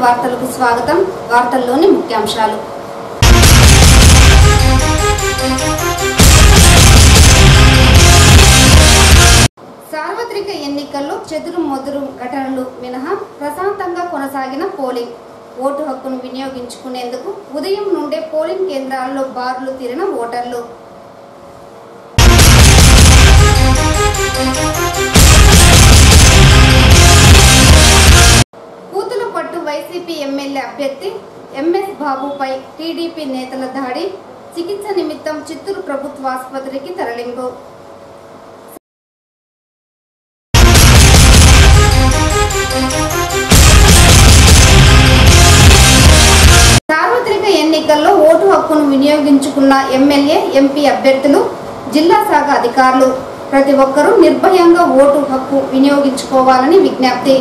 వార్తలకు స్వాగతం వార్తల్లోని ముఖ్యాంశాలు సార్వత్రిక ఎన్నికల్లో చెదురు మొదురు ఘటనలు మినహా ప్రశాంతంగా కొనసాగిన పోలింగ్ ఓటు హక్కును వినియోగించుకునేందుకు ఉదయం నుండే పోలింగ్ కేంద్రాల్లో బారులు తీరిన ఓటర్లు కూతులపట్టు వైసీపీ ఎమ్మెల్యే అభ్యర్థి ఎంఎస్ బాబుపై టీడీపీ నేతల దాడి చికిత్స నిమిత్తం చిత్తూరు ప్రభుత్వ ఆసుపత్రికి తరలింపు సార్వత్రిక ఎన్నికల్లో ఓటు హక్కును వినియోగించుకున్న ఎమ్మెల్యే ఎంపీ అభ్యర్థులు జిల్లా శాఖ అధికారులు ప్రతి ఒక్కరూ నిర్భయంగా ఓటు హక్కు వినియోగించుకోవాలని విజ్ఞప్తి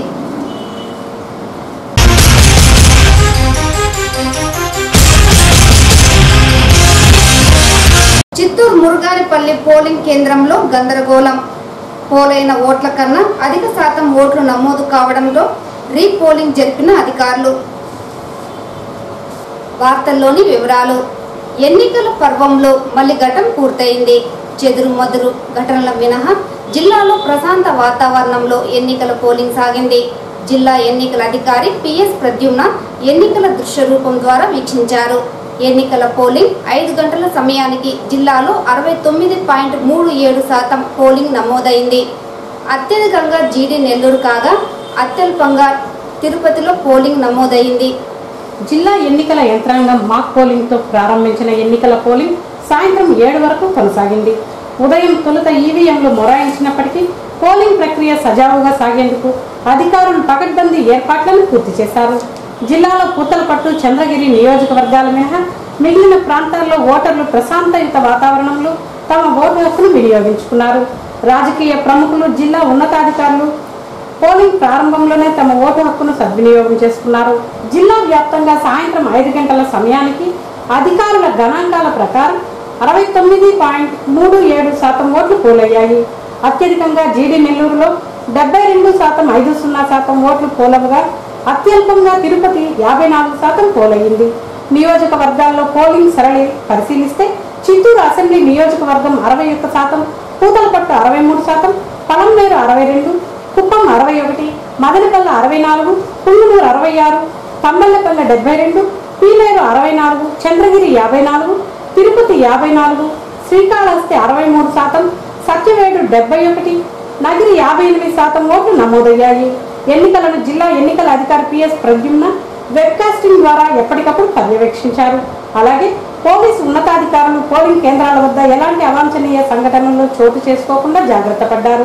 చిత్తూరు మురుగానిపల్లి పోలింగ్ కేంద్రంలో గందరగోళం పోలైన ఓట్ల కన్నా అధిక శాతం ఓట్లు నమోదు కావడంతో రీపోలింగ్ జరిపిన అధికారులు వార్తల్లోని వివరాలు ఎన్నికల పర్వంలో మళ్ళీ ఘటం పూర్తయింది చెదురు మదురు ఘటనల మినహా జిల్లాలో ప్రశాంత వాతావరణంలో ఎన్నికల పోలింగ్ సాగింది జిల్లా ఎన్నికల అధికారి పిఎస్ ప్రద్యుమ్న ఎన్నికల దృశ్య రూపం ద్వారా వీక్షించారు ఎన్నికల పోలింగ్ ఐదు గంటల సమయానికి జిల్లాలో అరవై తొమ్మిది పాయింట్ మూడు ఏడు శాతం పోలింగ్ నమోదైంది అత్యధికంగా జీడి నెల్లూరు కాగా అత్యల్పంగా తిరుపతిలో పోలింగ్ నమోదైంది జిల్లా ఎన్నికల యంత్రాంగం మాక్ పోలింగ్ తో ప్రారంభించిన ఎన్నికల పోలింగ్ సాయంత్రం ఏడు వరకు కొనసాగింది ఉదయం తొలుత ఈవీఎంలు మొరాయించినప్పటికీ పోలింగ్ ప్రక్రియ సజావుగా సాగేందుకు అధికారులు పకడ్బందీ ఏర్పాట్లను పూర్తి చేశారు జిల్లాలో పూతలపట్టు చంద్రగిరి నియోజకవర్గాల మినహా మిగిలిన ప్రాంతాల్లో ఓటర్లు ప్రశాంతయుత వాతావరణంలో తమ ఓటు హక్కును వినియోగించుకున్నారు రాజకీయ ప్రముఖులు జిల్లా ఉన్నతాధికారులు పోలింగ్ ప్రారంభంలోనే తమ ఓటు హక్కును సద్వినియోగం చేసుకున్నారు జిల్లా వ్యాప్తంగా సాయంత్రం ఐదు గంటల సమయానికి అధికారుల గణాంకాల ప్రకారం అరవై తొమ్మిది పాయింట్ మూడు ఏడు శాతం ఓట్లు పోలయ్యాయి అత్యధికంగా జీడి నెల్లూరులో డెబ్బై రెండు శాతం ఐదు సున్నా శాతం ఓట్లు పోలవగా అత్యల్పంగా తిరుపతి యాభై నాలుగు శాతం పోలయ్యింది నియోజకవర్గాల్లో పోలింగ్ సరళి పరిశీలిస్తే చిత్తూరు అసెంబ్లీ నియోజకవర్గం అరవై ఒక్క శాతం పూతలపట్టు అరవై మూడు శాతం పలంనేరు అరవై రెండు కుప్పం అరవై ఒకటి మదనపల్లె అరవై నాలుగు పుంగునూరు అరవై ఆరు తంబల్లపల్లె డెబ్బై రెండు పీలేరు అరవై నాలుగు చంద్రగిరి యాభై నాలుగు తిరుపతి యాభై నాలుగు శ్రీకాళహస్తి అరవై మూడు శాతం సత్యవేడు డెబ్బై ఒకటి నగిరి యాభై ఎనిమిది శాతం ఓట్లు నమోదయ్యాయి ఎన్నికలను జిల్లా ఎన్నికల అధికారి పిఎస్ ప్రద్యుమ్న వెబ్కాస్టింగ్ ద్వారా ఎప్పటికప్పుడు పర్యవేక్షించారు అలాగే పోలీసు ఉన్నతాధికారులు పోలింగ్ కేంద్రాల వద్ద ఎలాంటి అవాంఛనీయ సంఘటనలు చోటు చేసుకోకుండా జాగ్రత్త పడ్డారు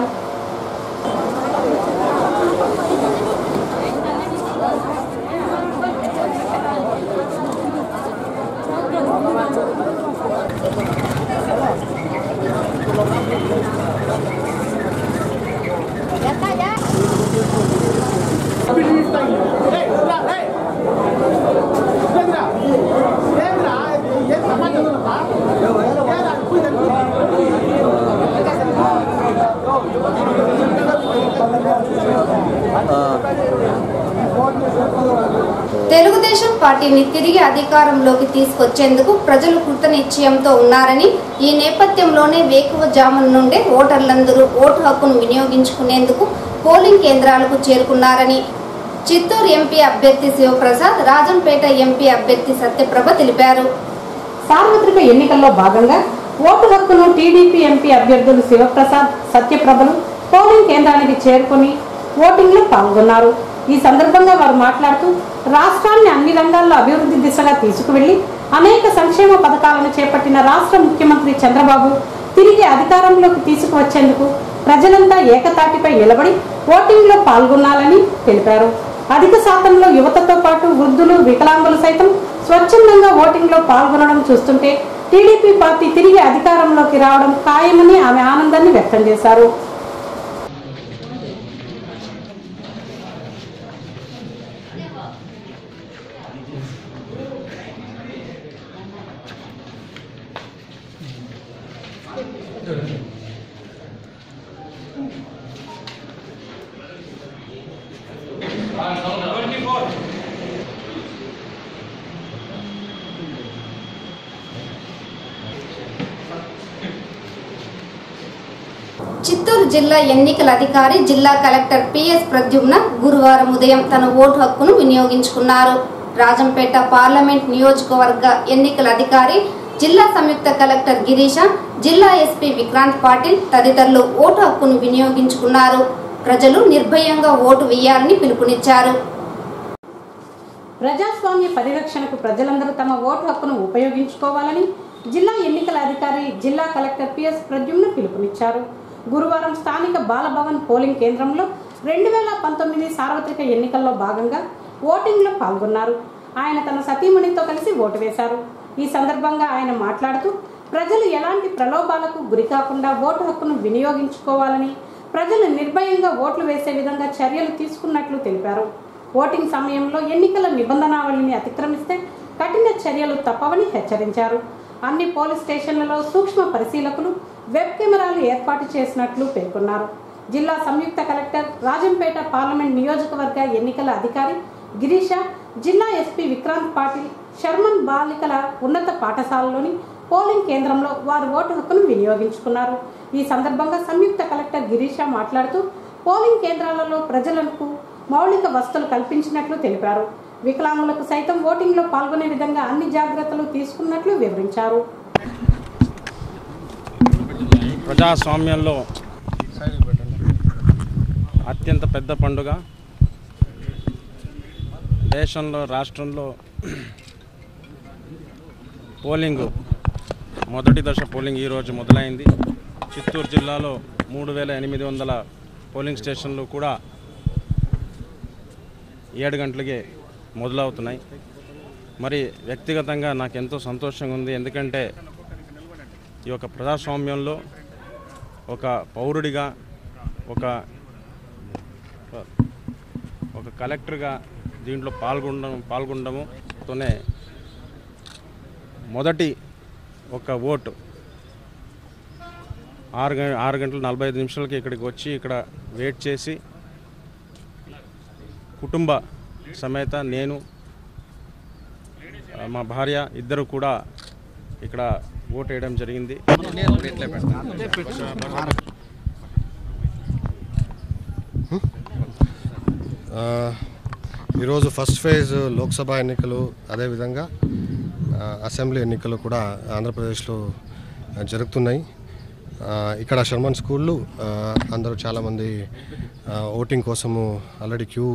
తెలుగుదేశం పార్టీని తిరిగి అధికారంలోకి తీసుకొచ్చేందుకు ప్రజలు కృతనిశ్చయంతో ఉన్నారని ఈ నేపథ్యంలోనే వేకువజామున నుండే ఓటర్లందరూ ఓటు హక్కును వినియోగించుకునేందుకు పోలింగ్ కేంద్రాలకు చేరుకున్నారని చిత్తూరు ఎంపీ అభ్యర్థి శివప్రసాద్ రాజంపేట ఎంపీ అభ్యర్థి సత్యప్రభ తెలిపారు సార్వత్రిక ఎన్నికల్లో భాగంగా ఓటు హక్కును టీడీపీ ఎంపీ అభ్యర్థులు శివప్రసాద్ సత్యప్రభలు పోలింగ్ కేంద్రానికి చేరుకుని ఓటింగ్ లో పాల్గొన్నారు ఈ సందర్భంగా వారు మాట్లాడుతూ రాష్ట్రాన్ని అన్ని రంగాల్లో అభివృద్ధి దిశగా తీసుకువెళ్లి అనేక సంక్షేమ పథకాలను చేపట్టిన రాష్ట్ర ముఖ్యమంత్రి చంద్రబాబు తిరిగి అధికారంలోకి తీసుకువచ్చేందుకు ప్రజలంతా ఏకతాటిపై నిలబడి ఓటింగ్ లో పాల్గొనాలని తెలిపారు అధిక శాతంలో యువతతో పాటు వృద్ధులు వికలాంగులు సైతం స్వచ్ఛందంగా ఓటింగ్ లో పాల్గొనడం చూస్తుంటే టీడీపీ పార్టీ తిరిగి అధికారంలోకి రావడం ఖాయమని ఆమె ఆనందాన్ని వ్యక్తం చేశారు చిత్తూరు జిల్లా ఎన్నికల అధికారి జిల్లా కలెక్టర్ పిఎస్ ప్రద్యుమ్న గురువారం ఉదయం తన ఓటు హక్కును వినియోగించుకున్నారు రాజంపేట పార్లమెంట్ నియోజకవర్గ ఎన్నికల అధికారి జిల్లా సంయుక్త కలెక్టర్ గిరీష జిల్లా ఎస్పీ విక్రాంత్ పాటిల్ తదితరులు ఓటు హక్కును వినియోగించుకున్నారు ప్రజలు నిర్భయంగా ఓటు వేయాలని పిలుపునిచ్చారు ప్రజాస్వామ్య పరిరక్షణకు ప్రజలందరూ తమ ఓటు హక్కును ఉపయోగించుకోవాలని జిల్లా ఎన్నికల అధికారి జిల్లా కలెక్టర్ పిఎస్ ప్రద్యుమ్న పిలుపునిచ్చారు గురువారం స్థానిక బాలభవన్ పోలింగ్ కేంద్రంలో రెండు వేల పంతొమ్మిది సార్వత్రిక ఎన్నికల్లో భాగంగా ఓటింగ్లో పాల్గొన్నారు ఆయన తన సతీమణితో కలిసి ఓటు వేశారు ఈ సందర్భంగా ఆయన మాట్లాడుతూ ప్రజలు ఎలాంటి ప్రలోభాలకు గురికాకుండా ఓటు హక్కును వినియోగించుకోవాలని ప్రజలు నిర్భయంగా ఓట్లు వేసే విధంగా చర్యలు తీసుకున్నట్లు తెలిపారు ఓటింగ్ సమయంలో ఎన్నికల నిబంధనావళిని అతిక్రమిస్తే కఠిన చర్యలు తప్పవని హెచ్చరించారు అన్ని పోలీస్ స్టేషన్లలో సూక్ష్మ పరిశీలకులు వెబ్ కెమెరాలు ఏర్పాటు చేసినట్లు పేర్కొన్నారు జిల్లా సంయుక్త కలెక్టర్ రాజంపేట పార్లమెంట్ నియోజకవర్గ ఎన్నికల అధికారి గిరీష జిల్లా ఎస్పీ విక్రాంత్ పాటిల్ షర్మన్ బాలికల ఉన్నత పాఠశాలలోని పోలింగ్ కేంద్రంలో వారు ఓటు హక్కును వినియోగించుకున్నారు ఈ సందర్భంగా సంయుక్త కలెక్టర్ గిరీష మాట్లాడుతూ పోలింగ్ కేంద్రాలలో ప్రజలకు మౌలిక వసతులు కల్పించినట్లు తెలిపారు వికలాంగులకు సైతం ఓటింగ్లో పాల్గొనే విధంగా అన్ని జాగ్రత్తలు తీసుకున్నట్లు వివరించారు ప్రజాస్వామ్యంలో అత్యంత పెద్ద పండుగ దేశంలో రాష్ట్రంలో పోలింగ్ మొదటి దశ పోలింగ్ ఈరోజు మొదలైంది చిత్తూరు జిల్లాలో మూడు వేల ఎనిమిది వందల పోలింగ్ స్టేషన్లు కూడా ఏడు గంటలకే మొదలవుతున్నాయి మరి వ్యక్తిగతంగా నాకు ఎంతో సంతోషంగా ఉంది ఎందుకంటే ఈ యొక్క ప్రజాస్వామ్యంలో ఒక పౌరుడిగా ఒక ఒక కలెక్టర్గా దీంట్లో పాల్గొనడం పాల్గొనడముతోనే మొదటి ఒక ఓటు ఆరు గంట ఆరు గంటల నలభై ఐదు నిమిషాలకి ఇక్కడికి వచ్చి ఇక్కడ వెయిట్ చేసి కుటుంబ సమేత నేను ఆ, మా భార్య ఇద్దరు కూడా ఇక్కడ ఓటు వేయడం జరిగింది ఆ, ఈరోజు ఫస్ట్ ఫేజ్ లోక్సభ ఎన్నికలు అదేవిధంగా ఆ, అసెంబ్లీ ఎన్నికలు కూడా ఆంధ్రప్రదేశ్లో ఆ, జరుగుతున్నాయి ఆ, ఇక్కడ షర్మన్ స్కూళ్ళు ఆ, అందరూ చాలామంది ఆ, ఓటింగ్ కోసము ఆల్రెడీ క్యూ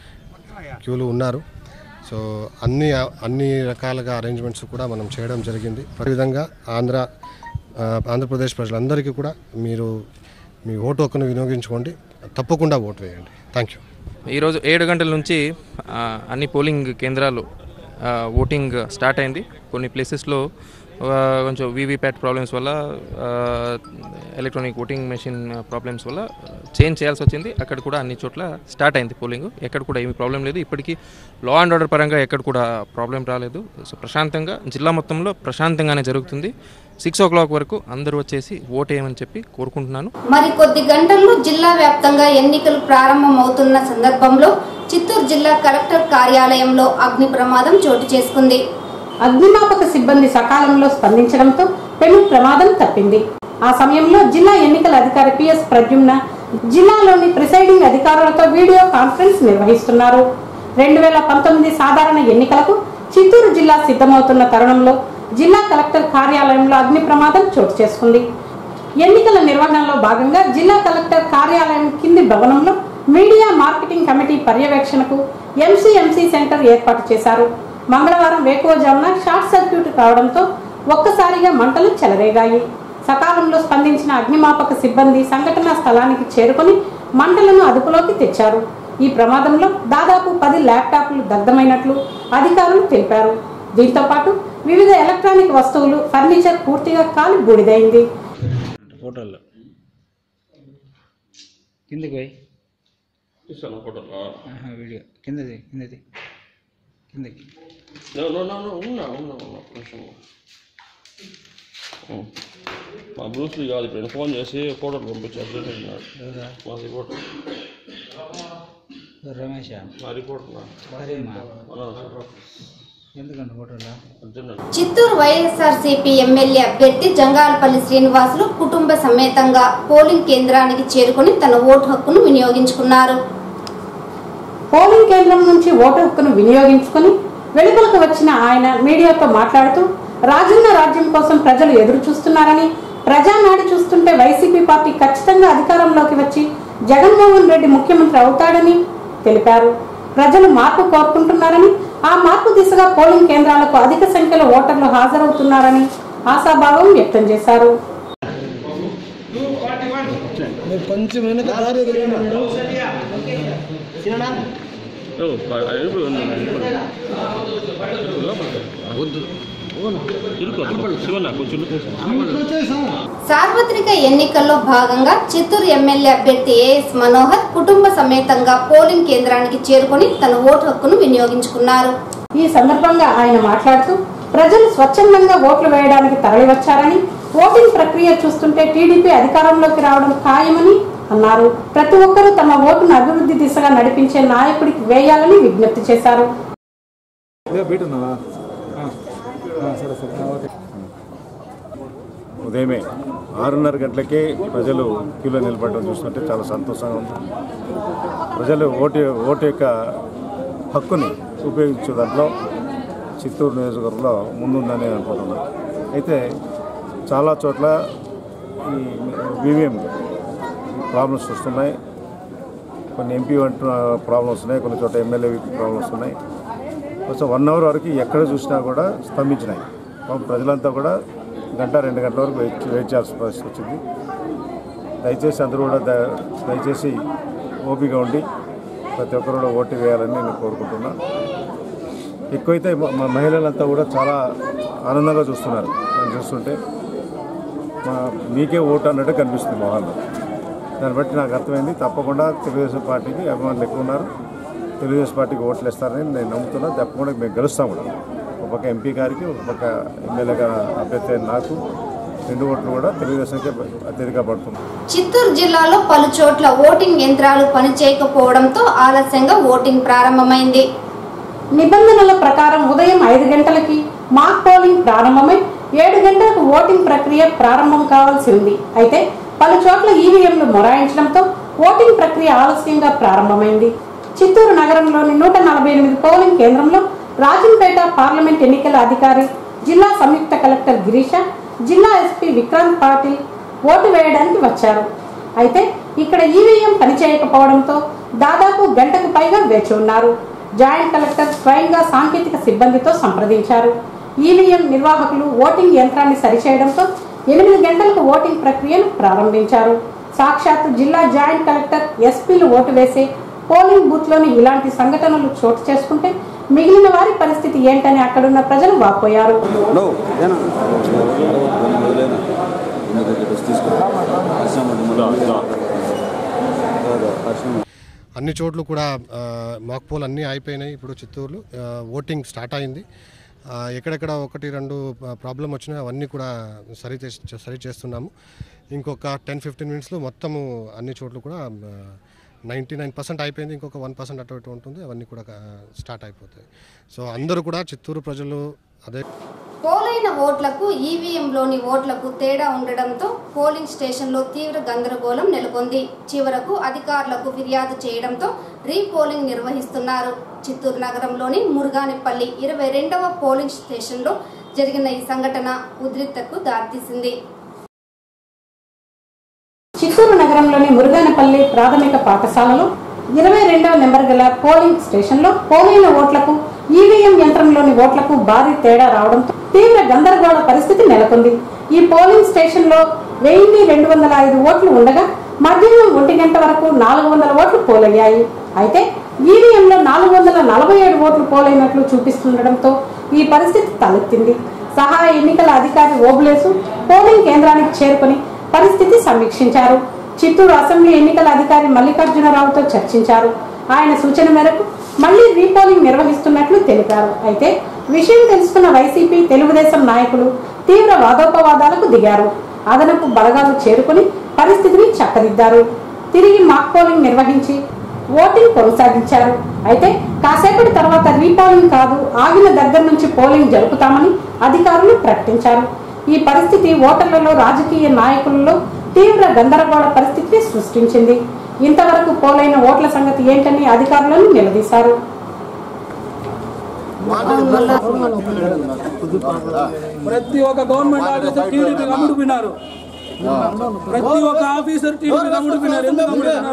క్యూలు ఉన్నారు సో అన్ని అన్ని రకాలుగా అరేంజ్మెంట్స్ కూడా మనం చేయడం జరిగింది అదేవిధంగా ఆంధ్ర ఆ, ఆంధ్రప్రదేశ్ ప్రజలందరికీ కూడా మీరు మీ ఓటు హక్కును వినియోగించుకోండి తప్పకుండా ఓటు వేయండి థ్యాంక్ యూ ఈరోజు ఏడు గంటల నుంచి ఆ, అన్ని పోలింగ్ కేంద్రాలు ఆ, ఓటింగ్ స్టార్ట్ అయింది కొన్ని ప్లేసెస్లో ఆ, కొంచెం వీవీప్యాట్ ప్రాబ్లమ్స్ వల్ల ఆ, ఎలక్ట్రానిక్ ఓటింగ్ మెషిన్ ప్రాబ్లమ్స్ వల్ల చేంజ్ చేయాల్సి వచ్చింది అక్కడ కూడా అన్ని చోట్ల స్టార్ట్ అయింది పోలింగ్ ఎక్కడ కూడా ఏమీ ప్రాబ్లం లేదు ఇప్పటికీ లా అండ్ ఆర్డర్ పరంగా ఎక్కడ కూడా ప్రాబ్లం రాలేదు సో ప్రశాంతంగా జిల్లా మొత్తంలో ప్రశాంతంగానే జరుగుతుంది సిక్స్ ఓ క్లాక్ వరకు అందరూ వచ్చేసి ఓటేయమని చెప్పి కోరుకుంటున్నాను మరి కొద్ది గంటల్లో జిల్లా వ్యాప్తంగా ఎన్నికలు ప్రారంభమవుతున్న సందర్భంలో చిత్తూరు జిల్లా కలెక్టర్ కార్యాలయంలో అగ్ని ప్రమాదం చోటు చేసుకుంది అగ్నిమాపక సిబ్బంది సకాలంలో స్పందించడంతో పెను ప్రమాదం తప్పింది ఆ సమయంలో జిల్లా ఎన్నికల అధికారి పిఎస్ ప్రద్యుమ్న జిల్లాలోని ప్రిసైడింగ్ అధికారులతో వీడియో కాన్ఫరెన్స్ నిర్వహిస్తున్నారు రెండు వేల పంతొమ్మిది సాధారణ ఎన్నికలకు చిత్తూరు జిల్లా సిద్ధమవుతున్న తరుణంలో జిల్లా కలెక్టర్ కార్యాలయంలో అగ్ని ప్రమాదం చోటు చేసుకుంది ఎన్నికల నిర్వహణలో భాగంగా జిల్లా కలెక్టర్ కార్యాలయం కింది భవనంలో మీడియా మార్కెటింగ్ కమిటీ పర్యవేక్షణకు ఎంసీఎంసీ సెంటర్ ఏర్పాటు చేశారు మంగళవారం వేకువజామున షార్ట్ సర్క్యూట్ కావడంతో ఒక్కసారిగా మంటలు చెలరేగాయి సకాలంలో స్పందించిన అగ్నిమాపక సిబ్బంది సంఘటనా స్థలానికి చేరుకొని మంటలను అదుపులోకి తెచ్చారు ఈ ప్రమాదంలో దాదాపు పది ల్యాప్టాప్లు దగ్ధమైనట్లు అధికారులు తెలిపారు దీంతో పాటు వివిధ ఎలక్ట్రానిక్ వస్తువులు ఫర్నిచర్ పూర్తిగా కాలి బూడిదైంది ఫోటోలు కిందకి పోయి ఇస్తాను ఫోటోలు ఆహా, వీడియో కిందది కిందది కిందకి నో నో నో నో ఉన్నా ఉన్నా ఉన్నా కొంచెం ఉం. మా బ్రూస్లీ కాదు ఇప్పుడు నేను ఫోన్ చేసి ఫోటోలు పంపించారు చూస్తున్నాడు ఎవరా మా రిపోర్ట్ రమేష్ మా రిపోర్ట్ నా భార్యమ్మ అన్నా సార్ ఎందుకండి ఓటర్లా అర్జెంట్ చిత్తూరు వైఎస్ఆర్సీపీ ఎమ్మెల్యే అభ్యర్థి జంగాలపల్లి శ్రీనివాసులు కుటుంబ సమేతంగా పోలింగ్ కేంద్రానికి చేరుకుని తన ఓటు హక్కును వినియోగించుకున్నారు పోలింగ్ కేంద్రం నుంచి ఓటు హక్కును వినియోగించుకుని వెలుపలకు వచ్చిన ఆయన మీడియాతో మాట్లాడుతూ రాజన్న రాజ్యం కోసం ప్రజలు ఎదురు చూస్తున్నారని ప్రజానాడి చూస్తుంటే వైసీపీ పార్టీ ఖచ్చితంగా అధికారంలోకి వచ్చి జగన్మోహన్ రెడ్డి ముఖ్యమంత్రి అవుతాడని తెలిపారు ప్రజలు మార్పు కోరుకుంటున్నారని ఆ మార్పు దిశగా పోలింగ్ కేంద్రాలకు అధిక సంఖ్యలో ఓటర్లు హాజరవుతున్నారని ఆశాభావం వ్యక్తం చేశారు ఓ అయిపోయి ఉంది వద్దు ఇరుకు శివన్న కొంచెం సార్వత్రిక ఎన్నికల్లో భాగంగా చిత్తూరు ఎమ్మెల్యే అభ్యర్థి ఏఎస్ మనోహర్ కుటుంబ సమేతంగా పోలింగ్ కేంద్రానికి చేరుకుని తన ఓటు హక్కును వినియోగించుకున్నారు ఈ సందర్భంగా ఆయన మాట్లాడుతూ ప్రజలు స్వచ్ఛందంగా ఓట్లు వేయడానికి తరలివచ్చారని ఓటింగ్ ప్రక్రియ చూస్తుంటే టీడీపీ అధికారంలోకి రావడం ఖాయమని అన్నారు ప్రతి ఒక్కరూ తమ ఓటును అభివృద్ధి దిశగా నడిపించే నాయకుడికి వేయాలని విజ్ఞప్తి చేశారు ఉదయమే ఆరున్నర గంటలకే ప్రజలు క్యూలో నిలబడడం చూస్తుంటే చాలా సంతోషంగా ఉంది ప్రజలు ఓటు ఓటు యొక్క హక్కుని ఉపయోగించే దాంట్లో చిత్తూరు నియోజకవర్గంలో ముందుందని నేను అనుకుంటున్నాను అయితే చాలా చోట్ల ఈ వివిఎం ప్రాబ్లమ్స్ వస్తున్నాయి కొన్ని ఎంపీ వంటి ప్రాబ్లమ్స్ ఉన్నాయి కొన్ని చోట్ల ఎమ్మెల్యే ప్రాబ్లమ్స్ ఉన్నాయి కొంచెం వన్ అవర్ వరకు ఎక్కడ చూసినా కూడా స్తంభించినాయి పాపం ప్రజలంతా కూడా గంట రెండు గంటల వరకు వెయిట్ వెయిట్ చేయాల్సిన పరిస్థితి వచ్చింది దయచేసి అందరూ కూడా ద- దయచేసి ఓపిక ఉండి ప్రతి ఒక్కరు కూడా ఓటు వేయాలని నేను కోరుకుంటున్నా ఎక్కువైతే మ- మా మహిళలంతా కూడా చాలా ఆనందంగా చూస్తున్నారు నేను చూస్తుంటే మా మీకే ఓటు అన్నట్టు కనిపిస్తుంది మొహాల్లో దాన్ని బట్టి నాకు అర్థమైంది తప్పకుండా తెలుగుదేశం పార్టీకి అభిమానులు ఎక్కువ ఉన్నారు తెలుగుదేశం పార్టీకి ఓట్లు ఇస్తారని నేను నమ్ముతున్నా తప్పకుండా మేము గెలుస్తాం కూడా ఒక పక్క ఎంపీ గారికి ఒక పక్క ఎమ్మెల్యే గారి అభ్యర్థి అయిన నాకు రెండు ఓట్లు కూడా తెలుగుదేశంకే అత్యధిక పడుతుంది చిత్తూరు జిల్లాలో పలు చోట్ల ఓటింగ్ యంత్రాలు పనిచేయకపోవడంతో ఆలస్యంగా ఓటింగ్ ప్రారంభమైంది నిబంధనల ప్రకారం ఉదయం ఐదు గంటలకి మాక్ పోలింగ్ ప్రారంభమై ఏడు గంటలకు ఓటింగ్ ప్రక్రియ ప్రారంభం కావాల్సి ఉంది అయితే పలు చోట్ల ఈవీఎంలు మొరాయించడంతో ఓటింగ్ ప్రక్రియ ఆలస్యంగా ప్రారంభమైంది చిత్తూరు నగరంలోని నూట నలభై ఎనిమిది పోలింగ్ కేంద్రంలో రాజంపేట పార్లమెంట్ ఎన్నికల అధికారి జిల్లా సంయుక్త కలెక్టర్ గిరీష జిల్లా ఎస్పీ విక్రాంత్ పాటిల్ ఓటు వేయడానికి వచ్చారు అయితే ఇక్కడ ఈవీఎం పనిచేయకపోవడంతో దాదాపు గంటకు పైగా వేచి ఉన్నారు జాయింట్ కలెక్టర్ స్వయంగా సాంకేతిక సిబ్బందితో సంప్రదించారు ఈవీఎం నిర్వాహకులు ఓటింగ్ యంత్రాన్ని సరిచేయడంతో ఎనిమిది గంటలకు ఓటింగ్ ప్రక్రియను ప్రారంభించారు సాక్షాత్తు జిల్లా జాయింట్ కలెక్టర్ ఎస్పీలు ఓటు వేసే పోలింగ్ బూత్లోని ఇలాంటి సంఘటనలు చోటు చేసుకుంటే మిగిలిన వారి పరిస్థితి ఏంటని అక్కడున్న ప్రజలు వాపోయారు అన్ని చోట్ల కూడా ఆ, మాక్ పోల్ అన్నీ అయిపోయినాయి ఇప్పుడు చిత్తూరులో ఆ, ఓటింగ్ స్టార్ట్ అయింది ఆ, ఎక్కడెక్కడ ఒకటి రెండు ప్రాబ్లం వచ్చినాయి అవన్నీ కూడా సరి చేసి సరి చేస్తున్నాము ఇంకొక టెన్ ఫిఫ్టీన్ మినిట్స్లో మొత్తము అన్ని చోట్ల కూడా నైంటీ నైన్ పర్సెంట్ అయిపోయింది ఇంకొక వన్ పర్సెంట్ అటు ఇటు ఉంటుంది అవన్నీ కూడా స్టార్ట్ అయిపోతాయి సో అందరూ కూడా చిత్తూరు ప్రజలు అదే పోలైన ఓట్లకు ఈవీఎంలోని ఓట్లకు తేడా ఉండడంతో పోలింగ్ స్టేషన్లో తీవ్ర గందరగోళం నెలకొంది చివరకు అధికారులకు ఫిర్యాదు చేయడంతో రీపోలింగ్ నిర్వహిస్తున్నారు చిత్తూరు నగరంలోని మురుగానిపల్లి ఇరవై రెండవ పోలింగ్ స్టేషన్లో జరిగిన ఈ సంఘటన ఉద్రిక్తకు దారితీసింది చిత్తూరు నగరంలోని మురుగానపల్లి ప్రాథమిక పాఠశాలలో ఇరవై రెండవ నెంబర్ గల పోలింగ్ స్టేషన్లో పోలైన ఓట్లకు ఈవీఎం యంత్రంలోని ఓట్లకు భారీ తేడా రావడంతో తీవ్ర గందరగోళ పరిస్థితి నెలకొంది ఈ పోలింగ్ స్టేషన్లో వెయ్యి రెండు వందల ఐదు ఓట్లు ఉండగా మధ్యాహ్నం ఒంటి గంట వరకు నాలుగు వందల ఓట్లు పోలయ్యాయి అయితే ఈవీఎంలో నాలుగు వందల నలభై ఏడు ఓట్లు పోలైనట్లు చూపిస్తుండటంతో ఈ పరిస్థితి తలెత్తింది సహాయ ఎన్నికల అధికారి ఓబులేసు పోలింగ్ కేంద్రానికి చేరుకుని పరిస్థితి సమీక్షించారు చిత్తూరు అసెంబ్లీ ఎన్నికల అధికారి మల్లికార్జునరావుతో చర్చించారు ఆయన సూచన మేరకు మళ్లీ రీపోలింగ్ నిర్వహిస్తున్నట్లు తెలిపారు అయితే విషయం తెలుసుకున్న వైసీపీ తెలుగుదేశం నాయకులు తీవ్ర వాదోపవాదాలకు దిగారు అదనపు బలగాలు చేరుకుని పరిస్థితిని చక్కదిద్దారు తిరిగి మాక్ పోలింగ్ నిర్వహించి ఓటింగ్ కొనసాగించారు అయితే కాసేపటి తర్వాత రీపోలింగ్ కాదు ఆగిన దగ్గర నుంచి పోలింగ్ జరుపుతామని అధికారులు ప్రకటించారు ఈ పరిస్థితి ఓటర్లలో రాజకీయ నాయకులలో తీవ్ర గందరగోళ పరిస్థితిని సృష్టించింది ఇంతవరకు పోలైన ఓట్ల సంగతి ఏంటని అధికారులను నిలదీశారు ప్రతి ఒక్క గవర్నమెంట్ ఆఫీసర్ టీడీపీ అమ్ముడుపోయినారు ప్రతి ఒక్క ఆఫీసర్ టీడీపీ అమ్ముడుపోయినారు ఎందుకు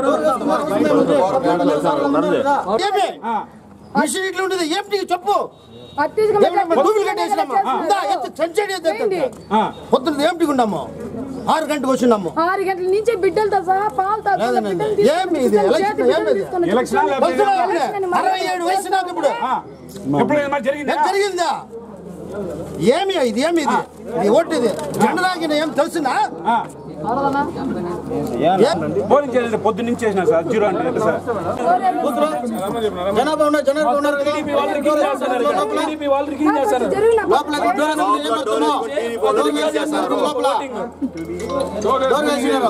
మిషన్ ఇట్లా ఉండేది ఏంటి చెప్పు డూబులు కట్టేసినామా ఇందా, ఎత్తు, చెంచాడు ఎత్తు, ఎత్తు. పొద్దున్న ఏంటి ఉన్నాము ఆరు గంటకు వచ్చినాము ఆరు గంటల నుంచి బిడ్డలతో సహా పాలతో సహా లేదండి. బిడ్డలు తీసుకొని ఏమి ఇది? చేతి ఎలక్షన్ బిడ్డలు ఏమి ఇది? తీసుకొని ఎలక్షన్ వచ్చి ఎలక్షన్ ఎలక్షన్ అని అరవై ఏడు వయసు నాకు ఇప్పుడు ఏం జరిగిందా ఏమి ఇది ఏమి ఇది ఇది ఓటు ఇది జెండలాగిన ఏం తెలుసునా పోలింగ్ చేసేది పొద్దు నుంచి చేసిన సార్ జీరో అంటే సార్ జనాభా ఉన్నారు జనాభా ఉన్నారు కదా. టీడీపీ వాళ్ళు రికీన్ చేస్తారు టీడీపీ వాళ్ళు రికీన్ చేస్తారు లోపలికి డోర్ వేసి నిలబెడుతున్నాం. డోర్ వేసేసినారు లోపల. డోర్ వేసినారు.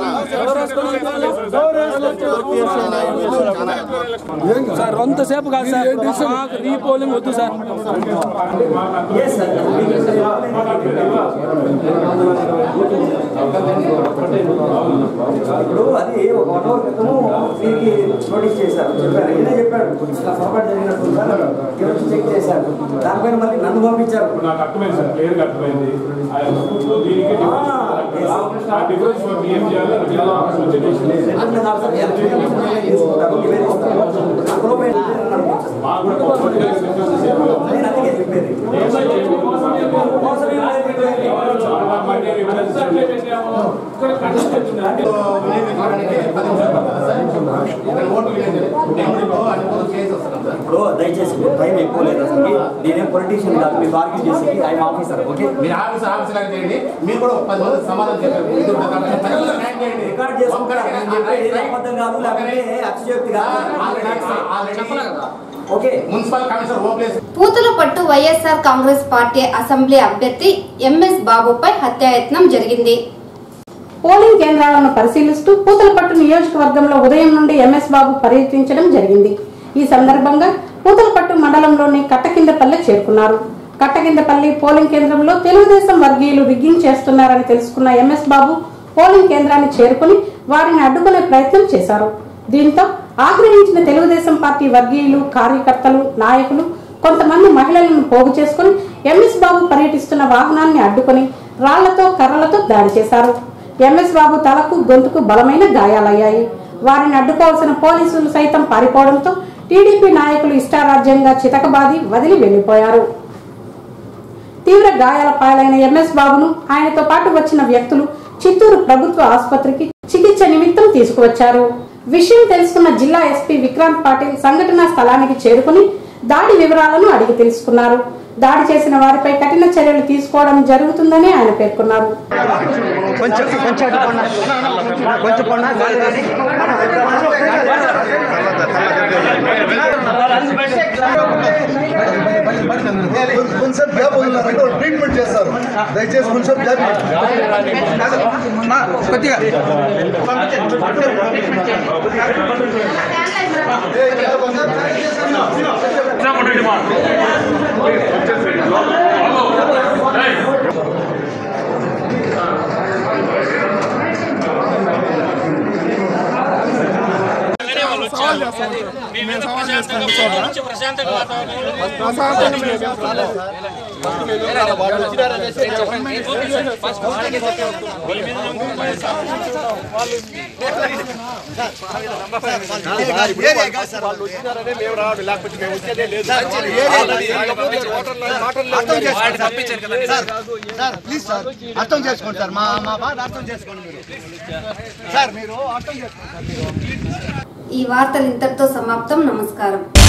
సార్ ఎంతసేపు కాదు సార్ మాకు రీపోలింగ్ వద్దు సార్ ఇప్పుడు అది ఒక వన్ అవర్ క్రితము దీనికి నోటీస్ చేశారు చెప్పారు ఈయన చెప్పాడు ఇలా పొరపాటు జరిగినట్టు సార్ వచ్చి చెక్ చేశారు దానిపైన మళ్ళీ నన్ను పంపించారు నాకు అర్థమైంది సార్ క్లియర్ గా అర్థమైంది ఆ స్కూల్లో దీనికి ఆ డిఫరెన్స్ మనం ఏం చేయాలో జిల్లా ఆఫీస్ వచ్చి డెసిషన్ అట్లా కాదు సార్ ఎలా తీసుకుంటారు నివేదిస్తారు అందులో పోయి మాకు కూడా కోర్టు కేసు వచ్చేసేమో. నేను అందుకే చెప్పేది ఇప్పుడు దయచేసి టైం ఎక్కువ లేదు అసలు నేనేం పొలిటీషియన్ కాదు మీరు ఆర్గ్యూ చేసి ఐఎమ్ ఆఫీసర్ ఓకే మీరు ఆఫీస్ ఆఫీస్ లాగా చేయండి మీరు కూడా ఒక పది మంది సమాధానం చెప్పారు ఇది ఒక గంట టైం చేయండి. రికార్డ్ చేసుకుంటారు నేను చెప్పేది ఏది అబద్ధం కాదు లేకపోతే అతిశయోక్తి కాదు okay municipal commissioner open Puthalapattu YSR Congress party assembly అభ్యర్థి ఎంఎస్ బాబుపై హత్యాయత్నం జరిగింది పోలింగ్ కేంద్రాలను పరిశీలిస్తూ పూతలపట్టు నియోజకవర్గంలో ఉదయం నుండి ఎంఎస్ బాబు పర్యటించడం జరిగింది ఈ సందర్భంగా పూతలపట్టు మండలంలోని కట్టకిందపల్లి చేరుకున్నారు కట్టకిందపల్లి పోలింగ్ కేంద్రంలో తెలుగుదేశం వర్గీయులు రిగ్గింగ్ చేస్తున్నారని తెలుసుకున్న ఎంఎస్ బాబు పోలింగ్ కేంద్రాన్ని చేరుకుని వారిని అడ్డుకునే ప్రయత్నం చేశారు దీంతో ఆగ్రహించిన తెలుగుదేశం పార్టీ వర్గీయులు కార్యకర్తలు నాయకులు కొంతమంది మహిళలను పోగు చేసుకుని ఎంఎస్ బాబు పర్యటిస్తున్న వాహనాన్ని అడ్డుకొని రాళ్లతో కర్రలతో దాడి చేశారు ఎంఎస్ బాబు తలకు గొంతుకు బలమైన గాయాలయ్యాయి వారిని అడ్డుకోవాల్సిన పోలీసులు సైతం పారిపోవడంతో టీడీపీ నాయకులు ఇష్టారాజ్యంగా చితకబాది వదిలి వెళ్లిపోయారు తీవ్ర గాయాల పాలైన ఎంఎస్ బాబును ఆయనతో పాటు వచ్చిన వ్యక్తులు చిత్తూరు ప్రభుత్వ ఆసుపత్రికి చికిత్స నిమిత్తం తీసుకువచ్చారు విషయం తెలుసుకున్న జిల్లా ఎస్పీ విక్రాంత్ పాటిల్ సంఘటనా స్థలానికి చేరుకుని దాడి వివరాలను అడిగి తెలుసుకున్నారు దాడి చేసిన వారిపై కఠిన చర్యలు తీసుకోవడం జరుగుతుందని ఆయన పేర్కొన్నారు కొంచెం కొంచెం కొంచెం కొంచెం గ్యాప్ వదిలినారంటే వాళ్ళు ట్రీట్మెంట్ చేస్తారు దయచేసి కొంచెం గ్యాప్ కొద్దిగా ప్లీజ్ సార్ అర్థం చేసుకోండి సార్ మా మా బాధ అర్థం చేసుకోండి మీరు సార్ మీరు అర్థం చేసుకోండి ఈ వార్తలు ఇంతటితో సమాప్తం నమస్కారం